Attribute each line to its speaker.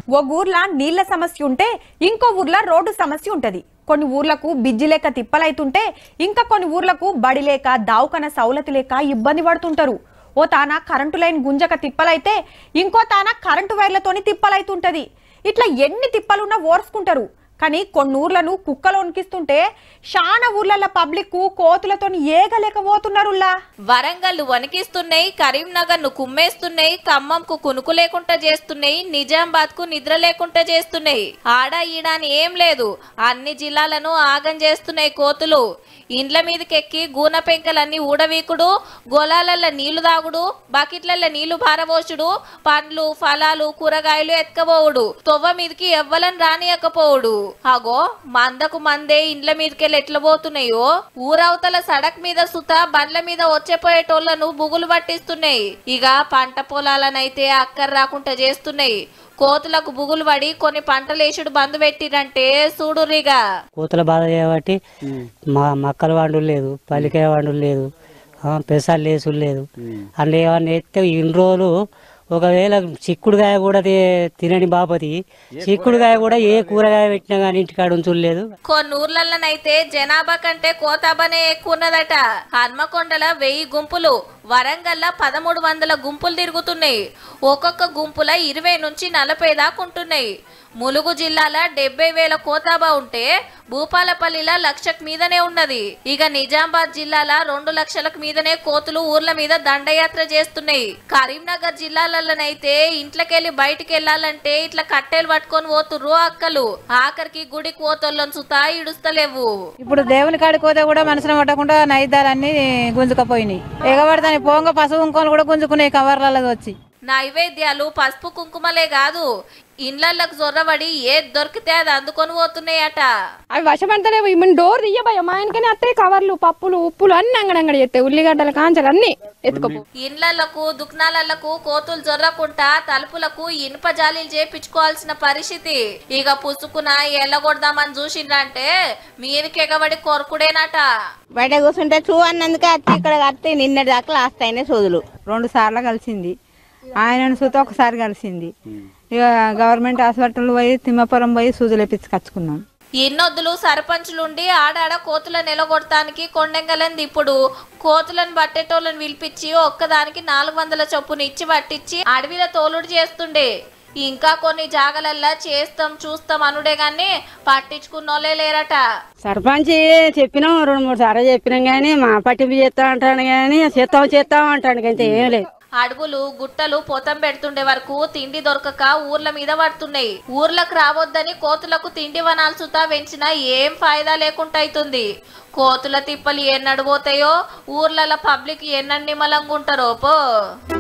Speaker 1: ఓ ఊర్ల నీళ్ల సమస్య ఉంటే ఇంకో ఊర్ల రోడ్డు సమస్య ఉంటది కొన్ని ఊర్లకు బిజ్జి లేక తిప్పలైతుంటే ఇంకా కొన్ని ఊర్లకు బడి లేక దావుకన సౌలతి లేక ఇబ్బంది పడుతుంటారు ఓ తాన కరెంటు లైన్ గుంజక తిప్పలైతే ఇంకో తాన కరెంటు వైర్లతోని తిప్పలైతుంటది ఇట్లా ఎన్ని తిప్పలున్నా ఓర్చుకుంటారు కానీ కొన్ని ఊర్లను కుక్కలు వణికిస్తుంటే చాలా ఊర్లలో పబ్లిక్ కోతులతో ఏగలేకపోతున్నారులా
Speaker 2: వరంగల్ వణికిస్తున్నాయి కరీంనగర్ ను కుమ్మేస్తున్నాయి ఖమ్మంకు కునుకు లేకుండా చేస్తున్నాయి నిజామాబాద్ కు నిద్ర లేకుండా చేస్తున్నాయి ఆడ ఈడ అని ఏం లేదు అన్ని జిల్లాలను ఆగం చేస్తున్నాయి కోతులు ఇండ్ల మీదకెక్కి గూన పెంకలన్నీ ఊడవీకుడు గొలాలల్ల నీళ్లు తాగుడు బకెట్లల్ల నీళ్లు భారబోసుడు పండ్లు ఫలాలు కూరగాయలు ఎత్కబోవుడు తొవ్వ మీదకి ఎవ్వలను రానియకపోవుడు అగో మందకు మందే ఇండ్ల మీదకెళ్ళి ఎట్ల పోతున్నాయో ఊరవతల సడక్ మీద సుత బండ్ల మీద వచ్చేపోయేటోళ్లను బుగులు పట్టిస్తున్నాయి ఇక పంట పొలాలనైతే అక్కర రాకుండా చేస్తున్నాయి కోతులకు బుగులు పడి కొన్ని పంటలేసుడు బంద్ పెట్టిరంటే చూడురిగా
Speaker 3: కోతుల బాధ చేయబట్టి మా మక్కల వండు లేదు పల్లికాయ వండు లేదు ఆ, పెసాలు లేసులు లేదు అందులో ఏమన్నా ఎత్తే ఇన్ని రోజులు ఒకవేళ చిక్కుడుకాయ కూడా తి- తినని బాపతి చిక్కుడుకాయ కూడా ఏ కూరగాయ పెట్టినా కానీ ఇంటికాడ ఉంచులేదు
Speaker 2: కొన్ని ఊర్లలోనైతే జనాభా కంటే కోతాబనే ఎక్కువ ఉన్నదట హన్మకొండల వెయ్యి గుంపులు వరంగల్ల పదమూడు వందల గుంపులు తిరుగుతున్నాయి ఒక్కొక్క గుంపుల ఇరవై నుంచి నలభై దాకా ఉంటున్నాయి ములుగు జిల్లాల డెబ్బై వేల కోతాబా ఉంటే భూపాలపల్లిల లక్షకు మీదనే ఉన్నది ఇక నిజామాబాద్ జిల్లాల రెండు లక్షలకు మీదనే కోతులు ఊర్ల మీద దండయాత్ర చేస్తున్నాయి కరీంనగర్ జిల్లాలలోనైతే ఇంట్లోకెళ్ళి బయటికి వెళ్ళాలంటే ఇట్లా కట్టెలు పట్టుకొని పోతుర్రు అక్కలు ఆఖరికి గుడికి పోతోళ్ళని సుతా ఇడుస్తలేవు
Speaker 4: ఇప్పుడు దేవుని కాడికి పోతే కూడా మనసును పట్టకుండా నైద్యాలన్నీ గుంజుకపోయినాయి ఎగబడతాని పోంగ పసుపు ఇంకోలు కూడా గుంజుకున్నాయి కవర్లలో వచ్చి
Speaker 2: నైవేద్యాలు పసుపు కుంకుమలే కాదు ఇండ్లకి జొర్రబడి ఏది దొరికితే అది అందుకొని పోతున్నాయట
Speaker 5: అవి వశపడతలేవు మన డోర్ తీయబోయా మా ఆయనకనే అత్తాయి కవర్లు పప్పులు ఉప్పులు అన్ని అంగడంగడి చేస్తాయి ఉల్లిగడ్డల కాంచలు అన్ని ఎత్తుకోపో
Speaker 2: ఇండ్లకు దుకాణాలకు కోతులు జొర్రకుండా తలుపులకు ఇనుప జాలీలు చేపించుకోవాల్సిన పరిస్థితి ఇక పుసుకున ఎల్లగొడదామని చూసిండ్రంటే మీదకి ఎగబడి కొరకుడేనట
Speaker 6: బయట కూర్చుంటే చూ అన్నందుకే అత్తి ఇక్కడ కత్తి నిన్నటి దాకా లాస్ట్ అయిన సోదులు
Speaker 4: రెండు సార్లు కలిసింది ఆయనను సుత ఒకసారి కలిసింది ఇక గవర్నమెంట్ హాస్పిటల్ పోయి తిమ్మపురం పోయి సూదులు ఎప్పించుకొచ్చుకున్నాం
Speaker 2: ఇన్నొద్దులు సర్పంచులుండి ఆడాడ కోతులను నిలగొడటానికి కొండెంగలంది ఇప్పుడు కోతులను పట్టేటోళ్ళని పిలిపించి ఒక్కదానికి నాలుగు వందల చొప్పున ఇచ్చి పట్టించి అడవిలో తోలుడు చేస్తుండే ఇంకా కొన్ని జాగలల్లా చేస్తాం చూస్తాం అనుడే గాని పట్టించుకున్నోళ్ళే లేరట
Speaker 7: సర్పంచ్ చెప్పినాం రెండు మూడు సార్లు చెప్పినాం కానీ మా పట్టింపు చేస్తాం అంటాను కానీ చేస్తాం చేస్తాం అంటాను అంతే ఏం లేదు
Speaker 2: అడవులు గుట్టలు పొతం పెడుతుండే వరకు తిండి దొరకక ఊర్ల మీద పడుతున్నాయి ఊర్లకు రావద్దని కోతులకు తిండి వనాల్సుతా పెంచినా ఏం ఫాయిదా లేకుండా అవుతుంది కోతుల తిప్పలు ఎన్నడు పోతాయో ఊర్లలో పబ్లిక్ ఎన్నన్ని మలంగుంటారో పో